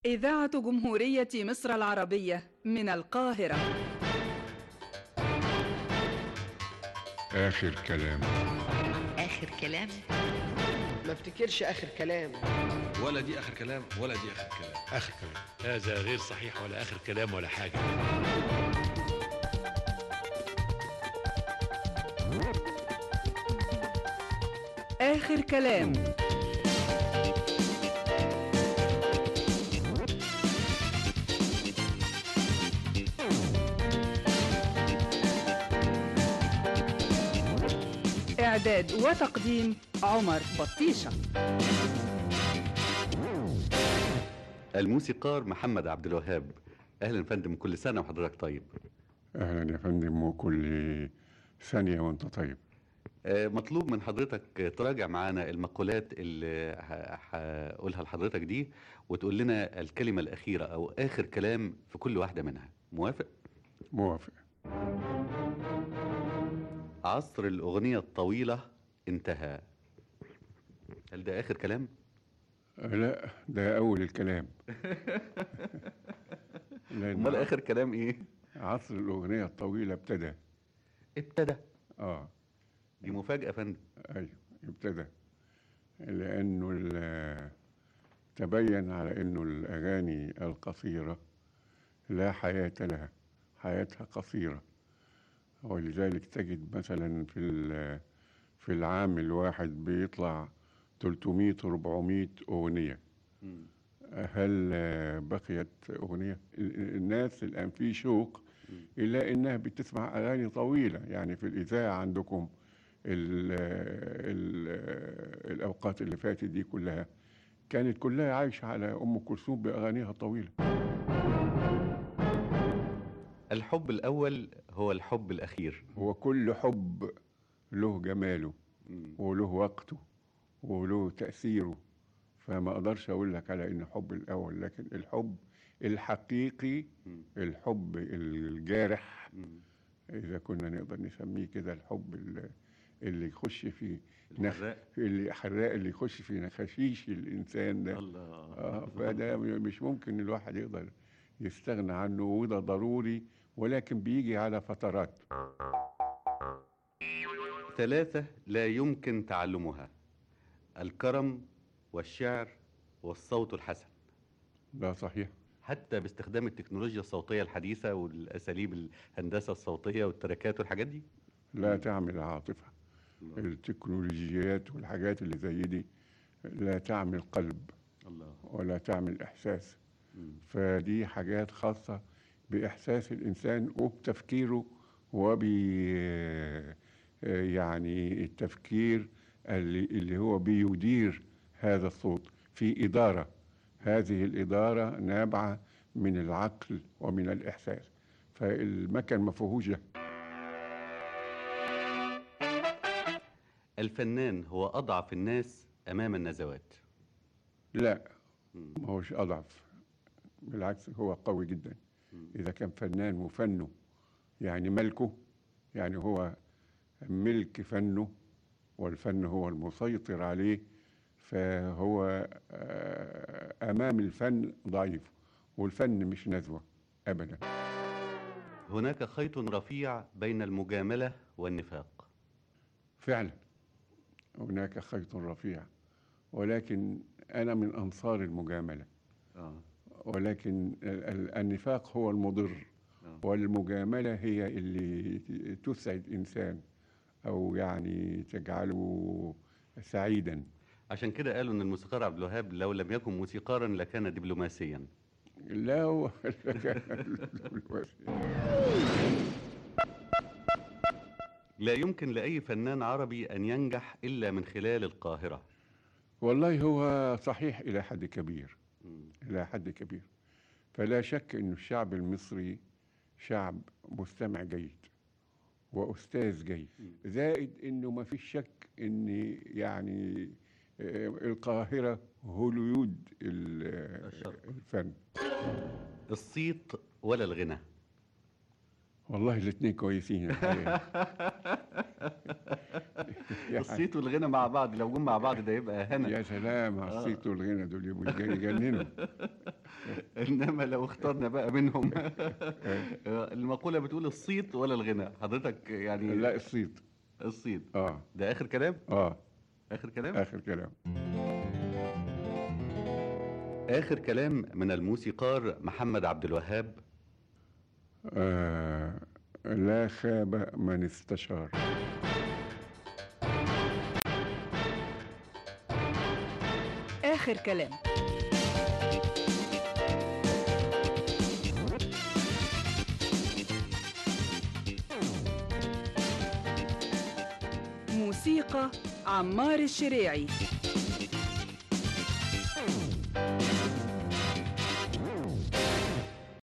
إذاعة جمهورية مصر العربية من القاهرة آخر كلام آخر كلام ما افتكرش اخر كلام ولا دي اخر كلام ولا دي اخر كلام آخر كلام هذا غير صحيح ولا آخر كلام ولا حاجة آخر كلام إعداد وتقديم عمر بطيشة الموسيقار محمد عبد الوهاب اهلا فندم كل سنه وحضرتك طيب أهلا يا فندم وكل ثانية وأنت طيب آه، مطلوب من حضرتك تراجع معانا المقولات اللي ه- هقولها لحضرتك دي وتقول لنا الكلمه الاخيره او اخر كلام في كل واحده منها موافق موافق عصر الاغنيه الطويله انتهى هل ده اخر كلام لا ده أول الكلام لأن امال اخر كلام ايه عصر الأغنية الطويلة ابتدى ابتدى آه دي مفاجاه يا فندم أيوه ابتدى لأنه ال- تبين على أنه الأغاني القصيرة لا حياة لها حياتها قصيرة ولذلك تجد مثلا في ال- في العام الواحد بيطلع 300 400 أغنية مم. هل آه، بقيت أغنية ال- الناس الآن في شوق إلا إنها بتسمع أغاني طويلة يعني في الإذاعة عندكم ال ال الأوقات اللي فاتت دي كلها كانت كلها عايشة على أم كلثوم بأغانيها الطويلة الحب الاول هو الحب الاخير هو كل حب له جماله مم. وله وقته وله تأثيره فما أقدرش أقول لك على إن حب الأول لكن الحب الحقيقي مم. الحب الجارح مم. إذا كنا نقدر نسميه كده الحب اللي, اللي يخش في نخ... الحراق. الله آه فده مش ممكن الواحد يقدر يستغنى عنه وده ضروري ولكن بيجي على فترات ثلاثة لا يمكن تعلمها الكرم والشعر والصوت الحسن ده صحيح حتى باستخدام التكنولوجيا الصوتية الحديثة والأساليب الهندسة الصوتية والتراكات والحاجات دي لا تعمل عاطفة التكنولوجيات والحاجات اللي زي دي لا تعمل قلب الله ولا تعمل إحساس مم. فدي حاجات خاصة بإحساس الإنسان وبتفكيره وب يعني التفكير اللي, اللي هو بيدير هذا الصوت في إدارة هذه الإدارة نابعة من العقل ومن الإحساس فالمكن ما فيهوش ده الفنان هو أضعف الناس أمام النزوات لا مم. ما هوش أضعف بالعكس هو قوي جدا إذا كان فنان وفنه يعني ملكه يعني هو ملك فنه والفن هو المسيطر عليه فهو آه، أمام الفن ضعيف والفن مش نزوة أبدا هناك خيط رفيع بين المجاملة والنفاق فعلا هناك خيط رفيع ولكن أنا من أنصار المجاملة آه. ولكن ال- ال- النفاق هو المضر آه. والمجاملة هي اللي تسعد إنسان أو يعني تجعله سعيدا عشان كده قالوا ان الموسيقار عبد الوهاب لو لم يكن موسيقارا لكان دبلوماسيا لا هو- لا يمكن لأي فنان عربي أن ينجح إلا من خلال القاهرة والله هو صحيح إلى حد كبير مم. إلى حد كبير فلا شك أن الشعب المصري شعب مستمع جيد وأستاذ جيد زائد أنه ما فيش شك أن يعني آه، القاهرة هوليود ال- الشرق. الفن الصيت ولا الغنى والله الاثنين كويسين الحقيقة. يعني الصيت والغنى مع بعض لو جم مع بعض ده يبقى هنا يا سلام على الصيت والغنى دول يبقوا يجننوا انما لو اخترنا بقى منهم المقوله بتقول الصيت ولا الغنى حضرتك يعني لا الصيت الصيت اه ده اخر كلام اه اخر كلام اخر كلام اخر كلام من الموسيقار محمد عبد الوهاب آه لا خاب من استشار آخر كلام موسيقى عمار الشريعي